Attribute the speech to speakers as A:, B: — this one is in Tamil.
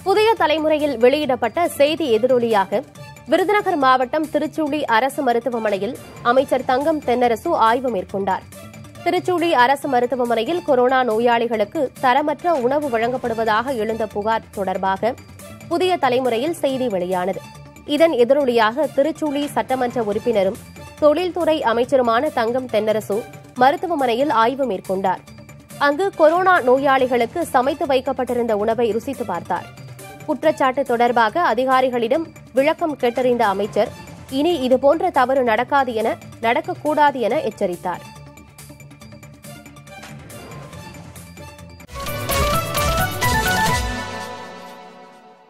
A: புதிய தலைமுறையில் வெளியிடப்பட்ட செய்தி எதிரொலியாக விருதுநகர் மாவட்டம் திருச்சூழி அரசு மருத்துவமனையில் அமைச்சர் தங்கம் தென்னரசு ஆய்வு மேற்கொண்டார் திருச்சூழி அரசு மருத்துவமனையில் கொரோனா நோயாளிகளுக்கு தரமற்ற உணவு வழங்கப்படுவதாக எழுந்த புகார் தொடர்பாக புதிய தலைமுறையில் செய்தி வெளியானது இதன் எதிரொலியாக திருச்சூழி சட்டமன்ற உறுப்பினரும் தொழில்துறை அமைச்சருமான தங்கம் தென்னரசு மருத்துவமனையில் ஆய்வு மேற்கொண்டார் அங்கு கொரோனா நோயாளிகளுக்கு சமைத்து வைக்கப்பட்டிருந்த உணவை ருசித்து பார்த்தார் குற்றச்சாட்டு தொடர்பாக அதிகாரிகளிடம் விளக்கம் கேட்டறிந்த அமைச்சர் இனி இதுபோன்ற தவறு நடக்காது என நடக்கக்கூடாது என எச்சரித்தார்